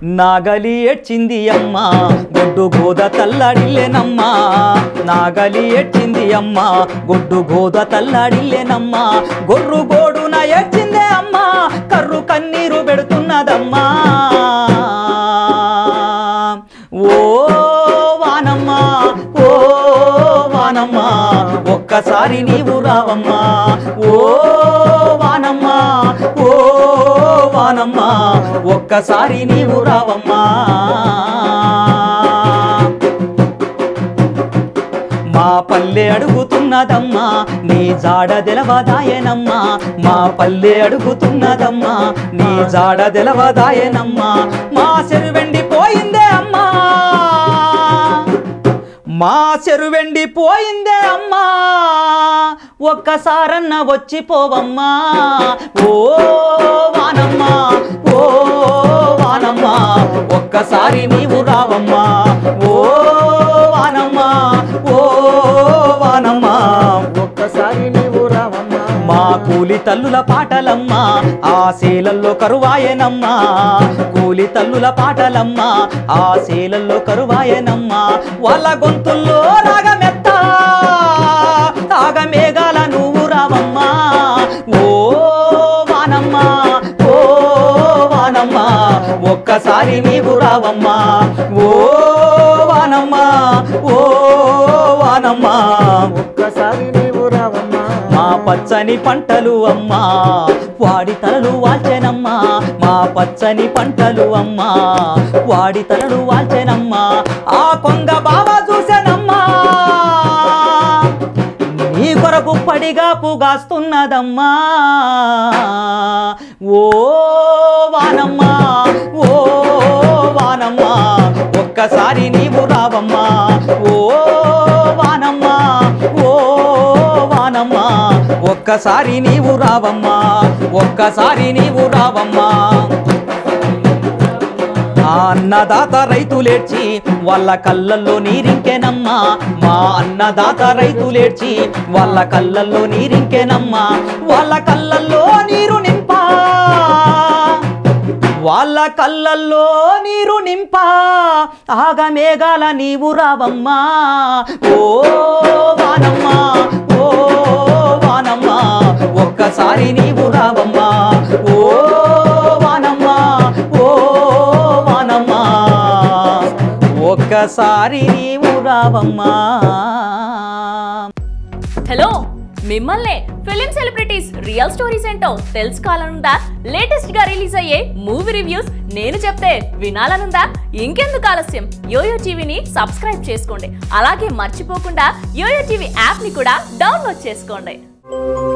నాగలి ఏడ్చింది అమ్మ గొడ్డు గోద తల్లడిల్లెనమ్మా నాగలి ఏడ్చింది అమ్మ గొడ్డు గోద తల్లడిల్లెనమ్మా గొర్రు గోడున ఏడ్చిందే అమ్మ కర్రు కన్నీరు పెడుతున్నదమ్మా ఓ వానమ్మా ఓ వానమ్మా ఒక్కసారి నీవు రావమ్మా ఓ వానమ్మా ఓ వానమ్మా ఒక్కసారి నీవు రావమ్మా మా పల్లె అడుగుతున్నదమ్మా నీ జాడ తెలవదాయనమ్మా మా పల్లె అడుగుతున్నదమ్మా నీ జాడ తెలవదాయనమ్మా మా చెరువెండిపోయిందే అమ్మా మా చెరువెండిపోయిందే అమ్మా ఒక్కసారన్న వచ్చిపోవమ్మా ఓ వానమ్మా ఓ వానమ్మా ఒక్కసారి నీవు రావమ్మా ఓ వానమ్మా ఓ వానమ్మా ఒక్కసారి నీవు రావమ్మా మా కూలి తల్లుల పాటలమ్మా ఆ శీలల్లో కరువాయనమ్మా కూలి తల్లుల పాటలమ్మా ఆ శీలల్లో కరువాయనమ్మా వాళ్ళ గొంతుల్లో రాగమెత్త తాగమేఘాల నువ్వు రావమ్మా ఓ వానమ్మా ఓ వానమ్మా ఒక్కసారి నీవు రావమ్మా ఓ వానమ్మా ఓ వానమ్మా ఒక్కసారి నీవు రావమ్మా మా పచ్చని పంటలు అమ్మా వాడి తలలు వాల్చెనమ్మా మా పచ్చని పంటలు అమ్మా వాడి తలలు వాల్చెనమ్మా ఆ కొంగ బాబా చూసెనమ్మా నీ కొరకు పడిగా పుగాస్తున్నదమ్మా ఓ వానమ్మా ఓ వానమ్మా ఒక్కసారి నీవు రావమ్మా ఓ వానమ్మా ఓ వానమ్మా ఒక్కసారి నీవు రావమ్మా ఒక్కసారి నీవు రావమ్మా ఆ అన్నదాత రైతులేడ్చి వాళ్ళ కళ్ళల్లో నీరింకెనమ్మా మా అన్నదాత రైతులేడ్చి వాళ్ళ కళ్ళల్లో నీరింకెనమ్మా వాళ్ళ కళ్ళల్లో నీరు నింపా వాళ్ళ కళ్ళల్లో నీరు నింపా ఆగమేఘాల నీవు రావమ్మా ఓ వానమ్మా ఓ వానమ్మా ఒక్కసారి నీవు రావమ్మా ఓ వానమ్మా ఓ వానమ్మా ఒక్కసారి నీవు రావమ్మా హలో మిమ్మల్నే ఫిలిం సెలబ్రిటీస్ రియల్ స్టోరీస్ ఏంటో తెలుసుకోవాలనుందా లేటెస్ట్ గా రిలీజ్ అయ్యే మూవీ రివ్యూస్ నేను చెప్తే వినాలనుందా ఇంకెందుకు ఆలస్యం యోయో టీవీని సబ్స్క్రైబ్ చేసుకోండి అలాగే మర్చిపోకుండా యోయో టీవీ యాప్ ని కూడా డౌన్లోడ్ చేసుకోండి